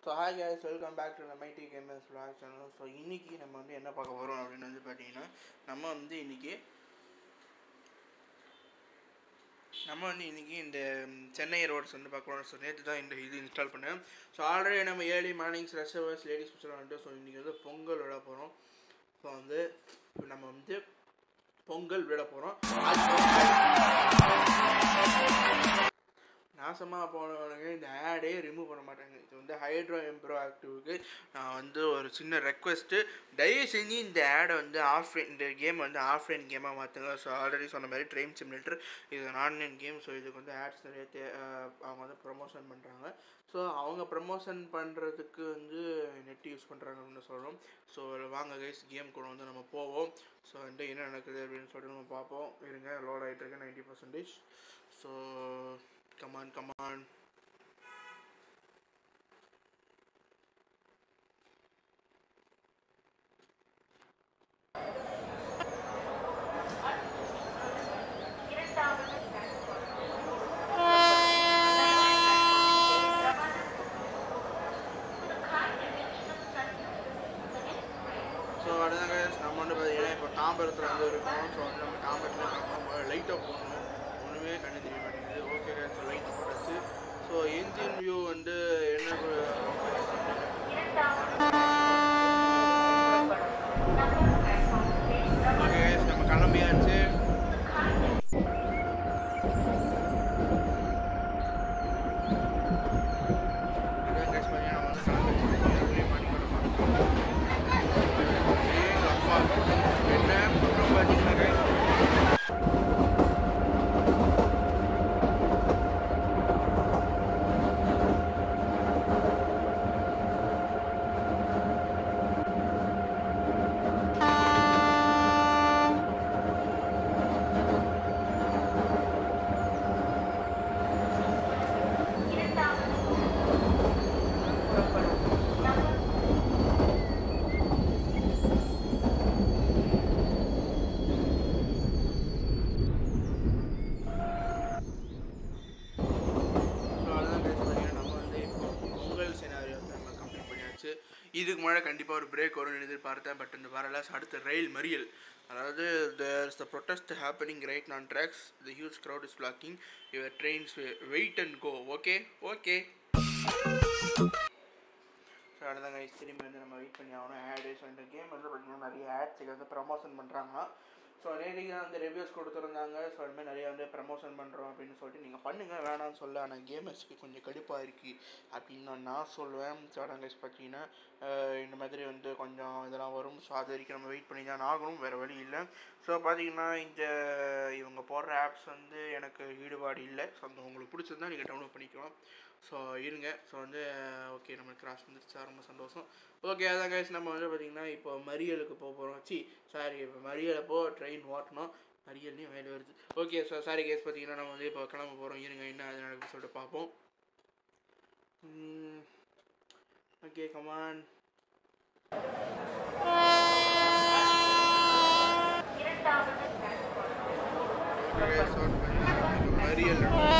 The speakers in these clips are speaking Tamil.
so hi guys welcome back to mighty gamers vlog channel so இன்றைக்கி நம்ம வந்து என்ன பார்க்க போகிறோம் அப்படின்னு வந்து பார்த்தீங்கன்னா நம்ம வந்து இன்றைக்கி நம்ம வந்து இன்றைக்கி இந்த ம், சென்னை ரோட்ஸ் வந்து பார்க்குறோம் ஸோ நேற்று தான் இந்த இது இன்ஸ்டால் பண்ணேன் ஸோ ஆல்ரெடி நம்ம early mornings reservers ladies special வந்துட்டு ஸோ இன்றைக்கி வந்து பொங்கல் விட போகிறோம் ஸோ வந்து நம்ம வந்து பொங்கல் விட போகிறோம் நாசமாக போனவனுங்க இந்த ஆடே ரிமூவ் பண்ண மாட்டாங்க இது வந்து ஹைட்ரோ எம்ப்ரோ ஆக்டிவ்க்கு நான் வந்து ஒரு சின்ன ரெக்வெஸ்ட்டு தயவு செஞ்சு இந்த ஆடை வந்து ஆஃப்லைன் இந்த கேம் வந்து ஆஃப்லைன் கேமாக மாற்றுங்க ஸோ ஆல்ரெடி சொன்ன மாதிரி ட்ரெயின் சிமுலேட்டர் இது ஆன்லைன் கேம் ஸோ இதுக்கு வந்து ஆட்ஸ் நிறைய தே அஹ் அவங்க வந்து ப்ரமோஷன் பண்ணுறாங்க ஸோ அவங்க ப்ரமோஷன் பண்ணுறதுக்கு வந்து நெட் யூஸ் பண்ணுறாங்கன்னு சொல்கிறோம் ஸோ வாங்க கைஸ் கேம் கூட வந்து நம்ம போவோம் ஸோ வந்து என்ன நடக்குது அப்படின்னு சொல்லிட்டு நம்ம பார்ப்போம் இருங்க லோட் ஆகிட்டு இருக்கு ninety percentage so come on come on so அடுத்த guys, நம்ம வந்து பார்த்தீங்கன்னா இப்போ தாம்பரத்தில் வந்து இருக்கோம் ஸோ வந்து நம்ம தாம்பரத்தில் இருக்கோம் லைட்டாக போகணும் ஒன்றுமே கண்ணு தெரிய மாட்டேங்குது ஓகே ஸோ லைட் போட்டாச்சு ஸோ என்ஜின் வியூ வந்து என்ன ஓகே நம்ம கிளம்பியாச்சு அதான் guys பார்த்தீங்கன்னா நம்ம வந்து கிளம்பியாச்சு ஏர்லி மார்னிங் வர அப்பா என்ன பண்ணுறோம் பார்த்தீங்கன்னா guys ஸோ அதுதான் guys பார்த்தீங்கன்னா நம்ம வந்து இப்போ பொங்கல் சினாரியோ வந்து நம்ம கம்ப்ளீட் பண்ணியாச்சு இதுக்கு முன்னாடி கண்டிப்பாக ஒரு பிரேக் வரும்னு எதிர்பார்த்தேன் பட் இந்த வரல So, அடுத்து ரயில் மறியல் அதாவது there is the protest happening right நான் tracks the huge crowd is blocking your trains wait and go okay okay so அடுத்த கைஸ் திரும்பி வந்து நம்ம வெயிட் பண்ணி ஆகணும் ஆடு ஸோ இந்த கேம் வந்து பார்த்திங்கன்னா நிறைய ஆட்ஸுக்கு வந்து ப்ரமோஷன் பண்ணுறாங்க ஸோ நேற்றுக்கு தான் வந்து ரிவ்யூஸ் கொடுத்துருந்தாங்க ஸோ அதுமாதிரி நிறைய வந்து ப்ரமோஷன் பண்ணுறோம் அப்படின்னு சொல்லிட்டு நீங்கள் பண்ணுங்கள் வேணாம்னு சொல்ல ஆனால் கேமர்ஸ்க்கு கொஞ்சம் கடுப்பாக இருக்குது அப்படின்னு நான் நான் சொல்லுவேன் ஸோ அதான் கைஸ் பார்த்தீங்கன்னா அஹ் இந்த மாதிரி வந்து கொஞ்சம் இதெல்லாம் வரும் ஸோ அது வரைக்கும் நம்ம வெயிட் பண்ணி தான் ஆகணும் வேறு வழி இல்லை ஸோ பார்த்தீங்கன்னா இந்த இவங்க போடுற ஆப்ஸ் வந்து எனக்கு ஈடுபாடு இல்லை ஸோ அந்த உங்களுக்கு பிடிச்சிருந்தா நீங்கள் டவுன்லோட் பண்ணிக்கலாம் ஸோ இருங்க ஸோ வந்து ஓகே நம்ம கிராஸ் வந்துருச்சா ரொம்ப சந்தோஷம் ஓகே அதான் கைஸ் நம்ம வந்து பார்த்திங்கன்னா இப்போ மறியலுக்கு போக போகிறோம் சி சாரி இப்போ மறியலை போ ட்ரெயின் ஓட்டணும் மறியல்லையும் வேலை வருது ஓகே ஸோ சாரி கேஸ் பார்த்தீங்கன்னா நம்ம வந்து இப்போ கிளம்ப போகிறோம் இருங்க என்ன அது நடக்குதுன்னு சொல்லிட்டு பார்ப்போம் ஓகே கமான் மறியல்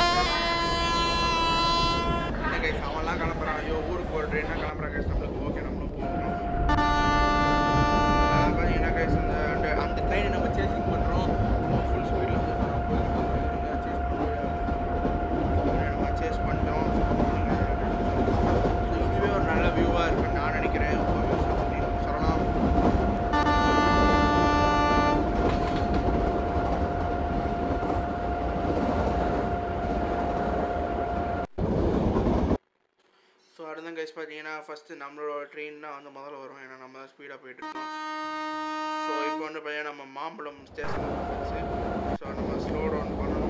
என்ன கைஸ் அவன்லாம் கிளம்புறான் ஐயோ ஊருக்கு போகிற ட்ரெயினாக கிளம்புறான் கைஸ் நம்மளுக்கு ஓகே நம்மளும் போகணும் அதாவது பார்த்தீங்கன்னா கைஸ் அந்த அந்த அந்த ட்ரெயினை நம்ம சேசிங் பண்ணுறோம் ஃபுல் ஸ்பீடில் வந்து சேஸ் பண்ணுறோம் நம்ம சேஸ் பண்ணிட்டோம் ஸோ இதுவே ஒரு நல்ல வியூவாக இருக்குன்னு நான் நினைக்கிறேன் சொல்லலாம் ஸோ அடுத்த கைஸ் பார்த்தீங்கன்னா ஃபஸ்ட்டு நம்மளோட ட்ரெயின் தான் வந்து முதல்ல வரும் ஏன்னா நம்ம தான் ஸ்பீடாக போயிட்டுருக்கோம் ஸோ இப்போ வந்து பார்த்தீங்கன்னா நம்ம மாம்பழம் ஸ்டேஷன் வந்துச்சு ஸோ நம்ம ஸ்லோ டவுன் பண்ணணும்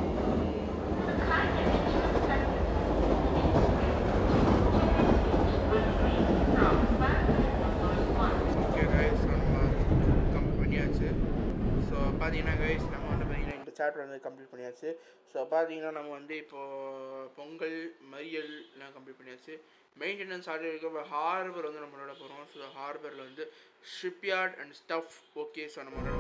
ஓகே கைஸ் நம்ம கம்ப்ளீட் பண்ணியாச்சு ஸோ பார்த்தீங்கன்னா கைஸ் நம்ம வந்து பார்த்தீங்கன்னா இந்த சாப்டர் வந்து கம்ப்ளீட் பண்ணியாச்சு ஸோ பார்த்தீங்கன்னா நம்ம வந்து இப்போது பொங்கல் மறியல் எல்லாம் கம்ப்ளீட் பண்ணியாச்சு மெயின்டெனன்ஸ் ஆர்டர் இருக்க ஹார்பர் வந்து நம்மளோட போகிறோம் ஸோ ஹார்பரில் வந்து shipyard and stuff okay so நம்மளோட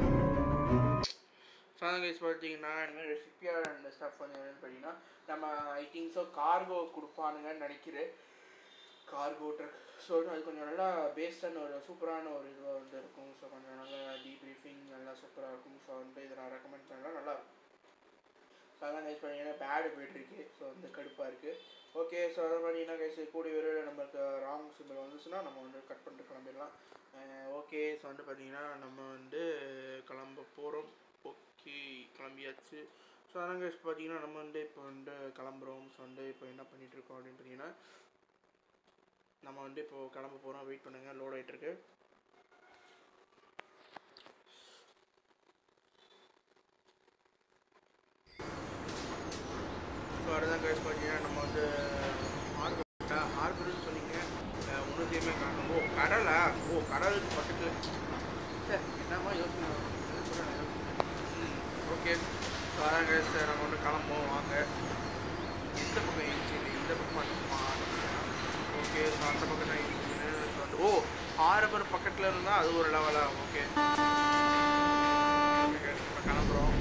ஸோ அதான் கைஸ் பார்த்தீங்கன்னா இனிமேல் ஷிப்யார்ட் அண்ட் ஸ்டஃப் வந்து என்னென்னு பார்த்தீங்கன்னா நம்ம ஐ திங்க் ஸோ கார்கோ கொடுப்பானுங்கன்னு நினைக்கிறேன் கார்கோ ட்ரக் ஸோ அது கொஞ்சம் நல்லா பேஸ்டான ஒரு சூப்பரான ஒரு இதுவாக வந்து இருக்கும் ஸோ கொஞ்சம் நல்லா டீப்ரீஃபிங் நல்லா சூப்பராக இருக்கும் ஸோ வந்து இதை நான் ரெக்கமெண்ட் பண்ணலாம் நல்லா இருக்கும் ஸோ அதான் கைஸ் பார்த்தீங்கன்னா பேடு போயிட்டுருக்கு ஸோ வந்து கடுப்பாக இருக்குது ஓகே ஸோ அதை பார்த்தீங்கன்னா கைஸ் கூடிய விரைவில் நமக்கு ராங் சிம்பிள் வந்துச்சுன்னா நம்ம வந்து கட் பண்ணிட்டு கிளம்பிடலாம் ஓகே ஸோ வந்து பார்த்தீங்கன்னா நம்ம வந்து கிளம்ப போகிறோம் ஓகே கிளம்பியாச்சு ஸோ அதான் கைஸ் பார்த்தீங்கன்னா நம்ம வந்து இப்போ வந்து கிளம்புறோம் ஸோ வந்து இப்போ என்ன பண்ணிட்டு இருக்கோம் அப்படின்னு பார்த்தீங்கன்னா நம்ம வந்து இப்போ கிளம்ப போகிறோம் வெயிட் பண்ணுங்கள் லோட் ஆகிட்டு இருக்கு ஸோ அதுதான் கைஸ் பார்த்தீங்கன்னா நம்ம வந்து ஹார்பர் ஹார்பர்னு சொன்னீங்க ஒன்றுத்தையுமே காணும் ஓ கடலா ஓ கடலுக்கு பக்கத்தில் சார் என்னம்மா யோசனை ஓகே ஸோ அதான் கைஸ் நம்ம வந்து கிளம்புவோம் வாங்க எந்த பக்கம் இன்ஜின் இந்த பக்கமாக இருக்குமா ஓகே ஸோ அந்த பக்கம் தான் இன்ஜின் ஸோ வந்து ஓ ஹார்பர் பக்கத்தில் இருந்தால் அது ஒரு லெவலா ஓகே இப்போ கிளம்புறோம்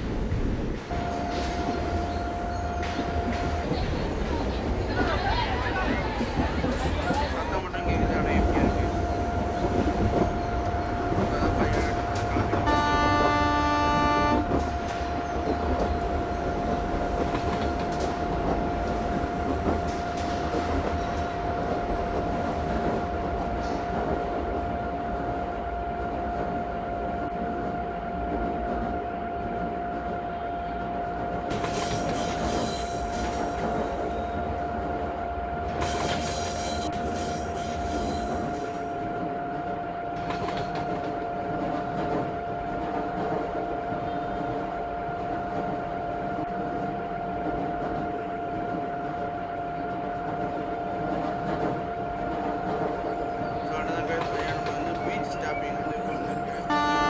சத்தம் மட்டும் கேட்குது ஆனால் எப்படியா இருக்கு அதான் பையன் கிளம்பிட்டோம் ஸோ அதான் guys பையன் நம்ம வந்து பீச் ஸ்டாப்பிங் வந்து இப்போ வந்துருக்கு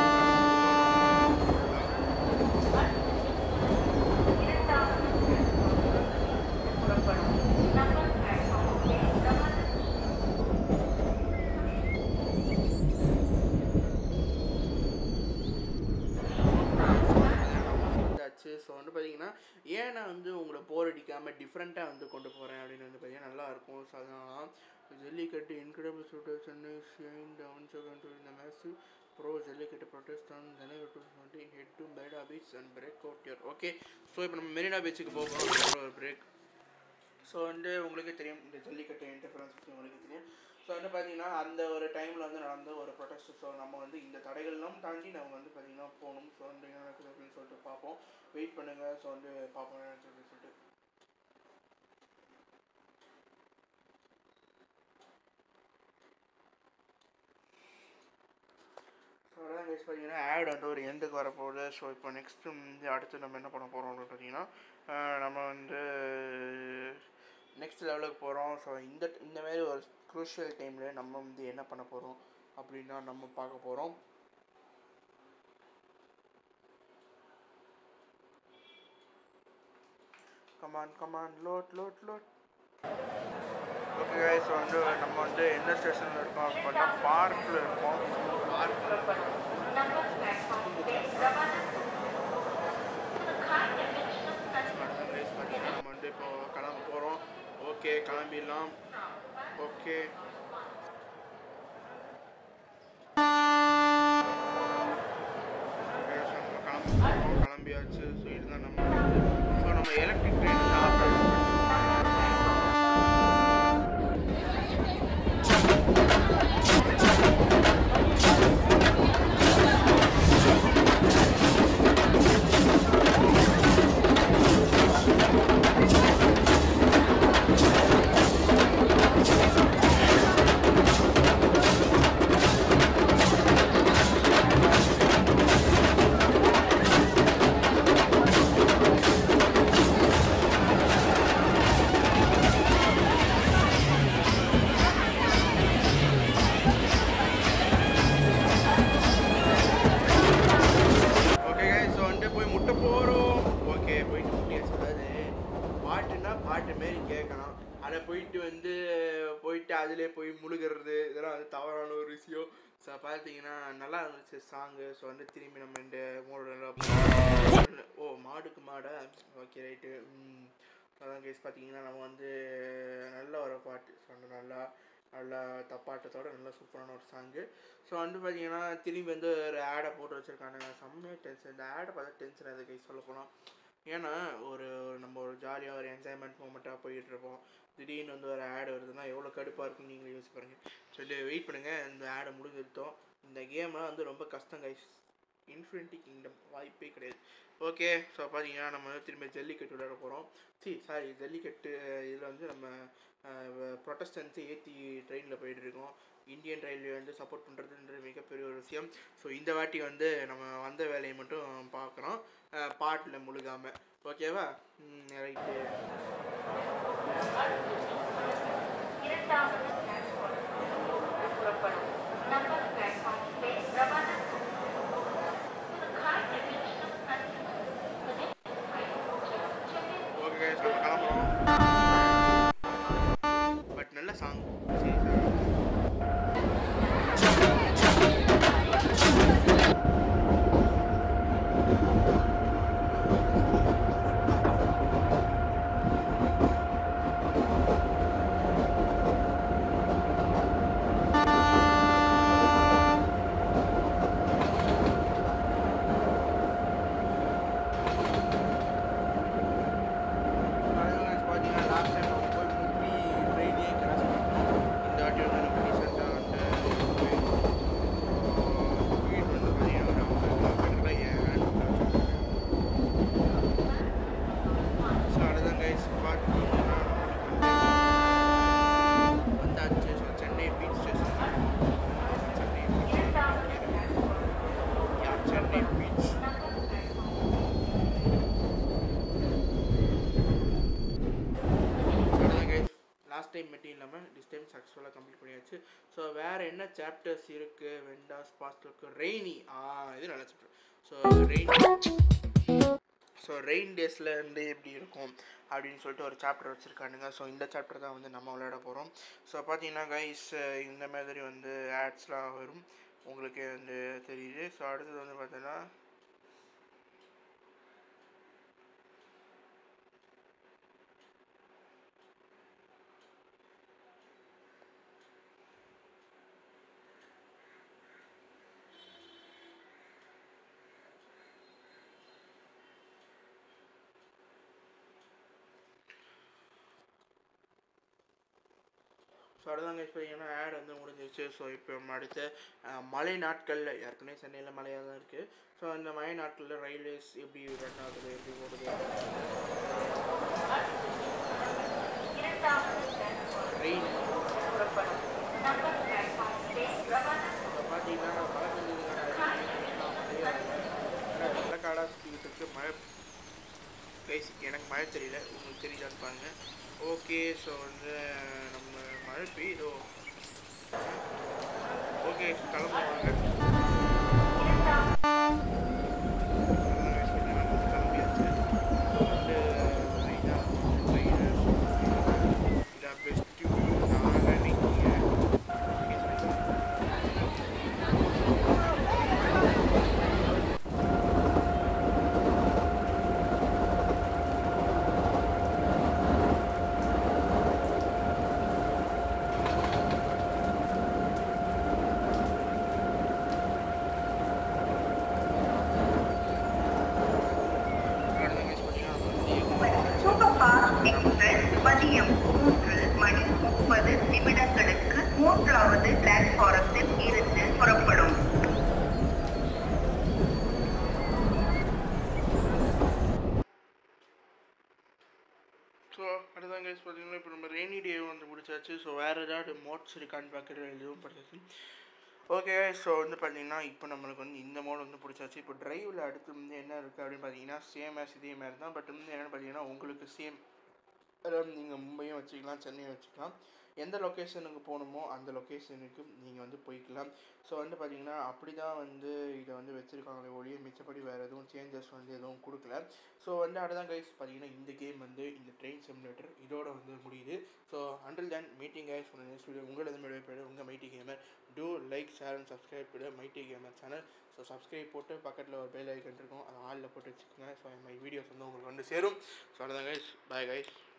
வந்தாச்சு ஸோ வந்து பார்த்தீங்கன்னா ஏன் நான் வந்து உங்களை போர் அடிக்காமல் டிஃப்ரெண்ட்டாக வந்து கொண்டு போகிறேன் அப்படின்னு வந்து பார்த்தீங்கன்னா நல்லா இருக்கும் ஸோ அதனால Jallikattu incredible shooter Chennai shine down second இந்த மேட்ச் ப்ரோ ஜல்லிக்கட்டு ப்ரொட்டஸ்டான் ஜனகட்டு head to Marina beach and break out year okay so இப்போ நம்ம மெரினா பீச்சுக்கு போகிறோம் ஒரு பிரேக் ஸோ வந்து உங்களுக்கே தெரியும் இந்த ஜல்லிக்கட்டு இன்டர்ஃபரன்ஸ் பற்றி உங்களுக்கு தெரியும் ஸோ வந்து பார்த்தீங்கன்னா அந்த ஒரு டைமில் வந்து நடந்த ஒரு ப்ரொடெஸ்ட் ஸோ நம்ம வந்து இந்த தடைகள்லாம் தாண்டி நம்ம வந்து பார்த்தீங்கன்னா போகணும் ஸோ வந்து என்ன நடக்குது அப்படின்னு சொல்லிட்டு பார்ப்போம் வெயிட் பண்ணுங்கள் ஸோ வந்து பார்ப்போம் என்னன்னு சொல்லி சொல்லிட்டு ஸோ அதான் கைஸ் பார்த்தீங்கன்னா ஆட் வந்து ஒரு எண்டுக்கு வரப்போகுது ஸோ இப்போ நெக்ஸ்ட்டு வந்து அடுத்து நம்ம என்ன பண்ண போகிறோம் அப்படின்னு பார்த்தீங்கன்னா ஆஹ் நம்ம வந்து நெக்ஸ்ட் லெவலுக்கு போகிறோம் ஸோ இந்த இந்த மாதிரி ஒரு க்ரூஷியல் டைமில் நம்ம வந்து என்ன பண்ண போகிறோம் அப்படின்னா நம்ம பார்க்க போகிறோம் come on come on load load load okay guys வந்து நம்ம வந்து எந்த ஸ்டேஷனில் இருக்கோம் அப்படின்னா பார்க்கில் இருக்கோம் பார்க்கில் நம்ம வந்து இப்போ கிளம்ப போகிறோம் ஓகே கிளம்பிடலாம் ஓகே கிளம்பி கிளம்பியாச்சு ஸோ இதுதான் நம்ம ஸோ நம்ம எலக்ட்ரிக் ட்ரெயின் ஓகே ஸோ வந்து போய் முட்டை போகிறோம் ஓகே போயிட்டு முட்டியாச்சு அதாவது பாட்டுன்னா பாட்டு மாரி கேட்கணும் அதை போயிட்டு வந்து போயிட்டு அதிலே போய் முழுகிறது இதெல்லாம் வந்து தவறான ஒரு விஷயம் ஸோ பார்த்தீங்கன்னா நல்லா இருந்துச்சு சாங்கு ஸோ வந்து திரும்பி நம்ம இந்த மோட ஓ மாடுக்கு மாடா ஓகே ரைட்டு அதான் கேஸ் பார்த்தீங்கன்னா நம்ம வந்து நல்ல ஒரு பாட்டு ஸோ நல்லா நல்லா தப்பாட்டத்தோட நல்ல சூப்பரான ஒரு சாங்கு ஸோ வந்து பார்த்தீங்கன்னா திரும்பி வந்து ஒரு ஆடை போட்டு வச்சுருக்கானுங்க செம்மையாக டென்ஷன் இந்த ஆடை பார்த்தா டென்ஷன் அது கை சொல்ல போனால் ஏன்னா ஒரு நம்ம ஒரு ஜாலியாக ஒரு என்ஜாய்மெண்ட் மூமெண்ட்டாக போயிட்டு இருப்போம் திடீர்னு வந்து ஒரு ஆடு வருதுன்னா எவ்வளோ கடுப்பாக இருக்குன்னு நீங்களே யோசிச்சு பாருங்க சொல்லி வெயிட் பண்ணுங்கள் இந்த ஆடை முடிஞ்சிருத்தோம் இந்த கேம்லாம் வந்து ரொம்ப கஷ்டம் கைஸ் இன்ஃபினிட்டி கிங்டம் வாய்ப்பே கிடையாது ஓகே ஸோ பார்த்தீங்கன்னா நம்ம வந்து திரும்ப ஜல்லிக்கட்டு விளையாட போகிறோம் சி சாரி ஜல்லிக்கட்டு இதில் வந்து நம்ம ப்ரொட்டஸ்டன்ஸை ஏற்றி ட்ரெயினில் போயிட்டு இருக்கோம் இந்தியன் ரயில்வே வந்து சப்போர்ட் பண்ணுறதுன்றது மிகப்பெரிய ஒரு விஷயம் ஸோ இந்த வாட்டி வந்து நம்ம வந்த வேலையை மட்டும் பார்க்குறோம் பாட்டில் முழுகாமல் ஓகேவா ரைட்டு இரண்டாவது பிளாட்ஃபார்ம் புறப்படும் நம்பர் பிளாட்ஃபார்மிலே ரவானா The car dimensional customers the next flight to Chennai okay நம்ம கிளம்புறோம் பட் நல்ல சாங் சரி பார்த்தீங்கன்னா லாஸ்ட் டைம் நம்ம போய் முட்டி ட்ரெயினே கிராஸ் பண்ணோம் இந்த வாட்டி வந்து நம்ம ரீசெண்டாக வந்து ஸ்பீட் வந்து பார்த்தீங்கன்னா ஒரு ஐம்பது கிலோமீட்டரில் ஏன் ஸோ அதுதான் கைஸ் பார்த்தீங்கன்னா நம்மளுக்கு வந்து வந்தாச்சு so Chennai beach station Chennai beach yeah Chennai beach அவ்வளோதான் கைஸ் லாஸ்ட் டைம் மட்டும் இல்லாமல் திஸ் டைம் சக்ஸஸ்ஃபுல்லாக கம்ப்ளீட் பண்ணியாச்சு ஸோ வேறு என்ன சாப்டர்ஸ் இருக்குது வெண்டாஸ் பாஸ்ட் இருக்குது ரெய்னி ஆ இது நல்ல chapter so rain so rain டேஸில் வந்து எப்படி இருக்கும் அப்படின்னு சொல்லிட்டு ஒரு சாப்டர் வச்சுருக்கானுங்க ஸோ இந்த சாப்டர் தான் வந்து நம்ம விளையாட போகிறோம் ஸோ பார்த்தீங்கன்னா கைஸ் இந்த மாதிரி வந்து ஆட்ஸ்லாம் வரும் உங்களுக்கு வந்து தெரியுது ஸோ அடுத்தது வந்து பார்த்தீங்கன்னா ஸோ அதுதான் கைஸ் பார்த்தீங்கன்னா ஆட் வந்து முடிஞ்சிருச்சு ஸோ இப்போ நம்ம அடுத்த அஹ், மழை நாட்களில் ஏற்கனவே சென்னையில் மழையாக தான் இருக்குது ஸோ அந்த மழை நாட்களில் ரயில்வேஸ் எப்படி ரன் ஆகுது எப்படி ஓடுது இரண்டாவது பிளாட்ஃபார்ம் ட்ரெயின் புறப்படும் நம்பர் பிளாட்ஃபார்மிலே ரவானா இப்போ பார்த்தீங்கன்னா மழை பெஞ்சதுக்கான வெள்ளக்காடாக சுற்றிக்கிட்டு இருக்கு மழை கைஸ் எனக்கு மழை தெரியல உங்களுக்கு தெரியுதான்னு பாருங்க ஓகே ஸோ வந்து நம்ம மழை பெய்யுதோ ஓகே கிளம்புவாங்க கிளம்பியாச்சு வந்து மெயினாக ட்ரெயின் இதான் பெஸ்ட்டு நான் நினைக்கிறேன் okay sir super fast express மதியம் மூன்று மணி முப்பது நிமிடங்களுக்கு மூன்றாவது பிளாட்ஃபாரத்தில் இருந்து புறப்படும் ஸோ அடுத்ததான் கைஸ் பார்த்தீங்கன்னா இப்போ நம்ம ரெய்னி டே வந்து முடிச்சாச்சு ஸோ வேறு ஏதாவது மோட்ஸ் இருக்கான்னு பார்க்குற இதுவும் படிச்சாச்சு ஓகே ஸோ வந்து பார்த்தீங்கன்னா இப்போ நம்மளுக்கு வந்து இந்த மோட் வந்து பிடிச்சாச்சு இப்போ டிரைவில் அடுத்து வந்து என்ன இருக்குது அப்படின்னு பார்த்தீங்கன்னா சேம் ஆஸ் இதே மாதிரி தான் பட் வந்து என்னென்னு பார்த்தீங்கன்னா உங்களுக்கு சேம் அதாவது நீங்கள் மும்பையும் வச்சுக்கலாம் சென்னையும் வச்சுக்கலாம் எந்த லொக்கேஷனுக்கு போகணுமோ அந்த லொக்கேஷனுக்கு நீங்கள் வந்து போய்க்கலாம் ஸோ வந்து பார்த்தீங்கன்னா அப்படி தான் வந்து இதை வந்து வச்சுருக்காங்களே ஒழிய மிச்சப்படி வேறு எதுவும் சேஞ்சஸ் வந்து எதுவும் கொடுக்கல ஸோ வந்து அடுதான் கைஸ் பார்த்தீங்கன்னா இந்த கேம் வந்து இந்த ட்ரெயின் சிமுலேட்டர் இதோட வந்து முடியுது so until then meeting guys உங்கள் நெக்ஸ்ட் வீடியோ உங்களது மீடியோ உங்கள் mighty gamer do like share and subscribe to mighty gamer channel so subscribe போட்டு பக்கத்தில் ஒரு பெல் ஐக்கன் இருக்கும் அதை ஆளில் போட்டு வச்சுக்கோங்க ஸோ மை வீடியோஸ் வந்து உங்களுக்கு வந்து சேரும் ஸோ அவ்வளோதான் கைஸ் பாய் கைஸ்